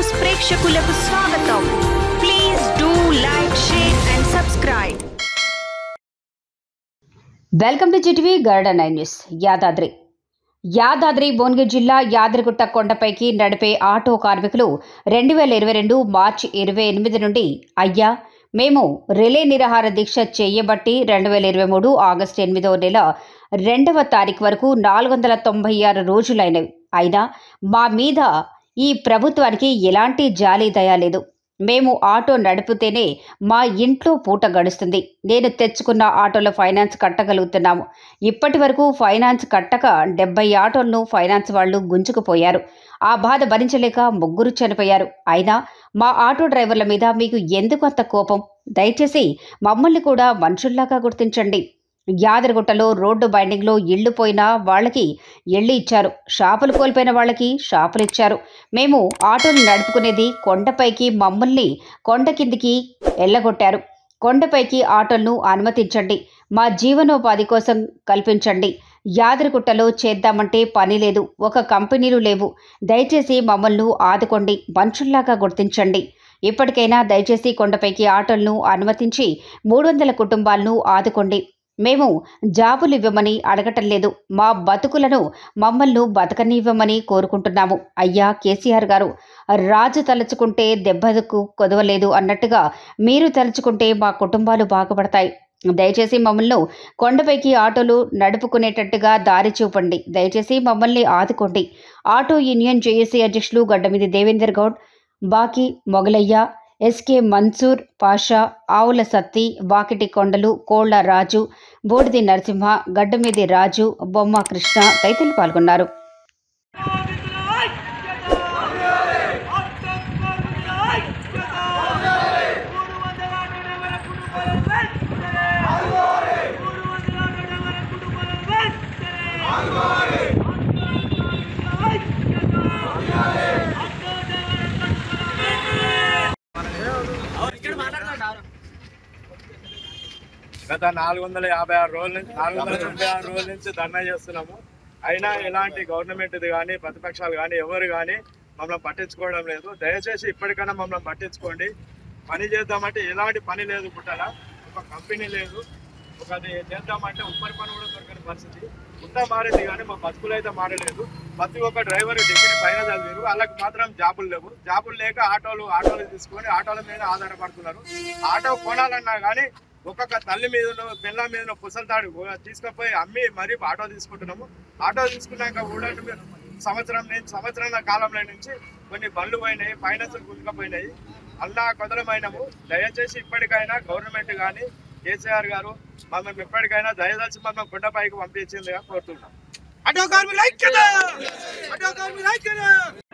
news ప్రేక్షకులకు స్వాగతం please do like share and subscribe welcome to GTV Garuda nine news Yadadri Yadadri Bhuvanagiri జిల్లా యాదగిరిగుట్ట కొండపైకి నడిపే ఆటో కార్మికులు రెండు వేల ఇరవై రెండు మార్చి ఇరవై ఎనిమిది నుండి అయ్యా మేము రిలే నిరాహార దీక్ష చేయబట్టి రెండు వేల ఇరవై మూడు ఆగస్టు ఎనిమిదవ నెల రెండవ తారీఖు వరకు నాలుగు వందల తొంభై ఆరు రోజులైనవి అయినా మా మీద ఈ ప్రభుత్వానికి ఎలాంటి జాలి దయ లేదు మేము ఆటో నడిపితేనే మా ఇంట్లో పూట గడుస్తుంది నేను తెచ్చుకున్న ఆటోలో ఫైనాన్స్ కట్టగలుగుతున్నాము ఇప్పటి వరకు ఫైనాన్స్ కట్టక డెబ్బై ఆటోలను ఫైనాన్స్ వాళ్ళు గుంజుకుపోయారు ఆ బాధ భరించలేక ముగ్గురు చనిపోయారు అయినా మా ఆటో డ్రైవర్ల మీద మీకు ఎందుకు అంత కోపం దయచేసి మమ్మల్ని కూడా మనుషుల్లాగా గుర్తించండి యాదగిరిగుట్టలో రోడ్డు బైండింగ్లో ఇళ్ళు పోయిన వాళ్ళకి ఇళ్ళు ఇచ్చారు షాపులు కోల్పోయిన వాళ్ళకి షాపులు ఇచ్చారు మేము ఆటోలు నడుపుకునేది కొండపైకి మమ్మల్ని కొండ కిందికి ఎల్లగొట్టారు కొండపైకి ఆటోలను అనుమతించండి మా జీవనోపాధి కోసం కల్పించండి యాదగిరిగుట్టలో చేద్దామంటే పని లేదు ఒక కంపెనీలు లేవు దయచేసి మమ్మల్ని ఆదుకోండి మనుషుల్లాగా గుర్తించండి ఇప్పటికైనా దయచేసి కొండపైకి ఆటోలను అనుమతించి మూడు వందల కుటుంబాలను ఆదుకోండి మేము జాబులు ఇవ్వమని అడగటం లేదు మా బతుకులను మమ్మల్ని బతకనివ్వమని కోరుకుంటున్నాము అయ్యా కేసీఆర్ గారు రాజు తలుచుకుంటే దెబ్బకు కొదవలేదు అన్నట్టుగా మీరు తలుచుకుంటే మా కుటుంబాలు బాగుపడతాయి దయచేసి మమ్మల్ని కొండపైకి ఆటోలు నడుపుకునేటట్టుగా దారి చూపండి దయచేసి మమ్మల్ని ఆదుకోండి ఆటో యూనియన్ జేఏసీ అధ్యక్షులు గడ్డమిది దేవేందర్ గౌడ్ బాకి మొగలయ్య ఎస్కే మన్సూర్ పాషా ఆవుల సత్తి వాకిటి కొండలు కోళ్ల రాజు బోడిది నరసింహ గడ్డమీది రాజు బొమ్మ కృష్ణ తదితరులు పాల్గొన్నారు గత నాలుగు వందల యాభై ఆరు రోజుల నుంచి నాలుగు వందల తొంభై ఆరు రోజుల నుంచి ధర్నా చేస్తున్నాము అయినా ఎలాంటి గవర్నమెంట్ది కానీ ప్రతిపక్షాలు కానీ ఎవరు కానీ మమ్మల్ని పట్టించుకోవడం లేదు దయచేసి ఇప్పటికైనా మమ్మల్ని పట్టించుకోండి పని చేద్దామంటే ఎలాంటి పని లేదు పుట్టాల ఒక కంపెనీ లేదు ఒక అది చేద్దామంటే ఉమ్మడి పని కూడా దొరకని పరిస్థితి ఉందా మారింది కానీ మా బతుకులు అయితే మారలేదు ప్రతి ఒక్క డ్రైవర్ డిగ్రీ పైన చదివారు వాళ్ళకి మాత్రం జాబులు లేవు జాబులు లేక ఆటోలు ఆటోలు తీసుకొని ఆటోల మీద ఆధారపడుతున్నారు ఆటో కొనాలన్నా కానీ ఒక్కొక్క తల్లి మీద పిల్ల మీద పుసలతాడు తీసుకుపోయి అమ్మి మరీ ఆటో తీసుకుంటున్నాము ఆటో తీసుకున్నాక కూడా మేము సంవత్సరం నుంచి సంవత్సరాల కాలంలో నుంచి కొన్ని బండ్లు పోయినాయి ఫైనాన్సులు గుంజుకపోయినాయి అల్లా కొదలమైనము దయచేసి ఇప్పటికైనా గవర్నమెంట్ కానీ కేసీఆర్ గారు మమ్మల్ని ఎప్పటికైనా దయదలిచి మమ్మల్ని గుడ్డపైకి పంపించిందిగా కోరుతున్నాం అటో కార్మికుల ఐక్యత అటో కార్మికుల ఐక్యత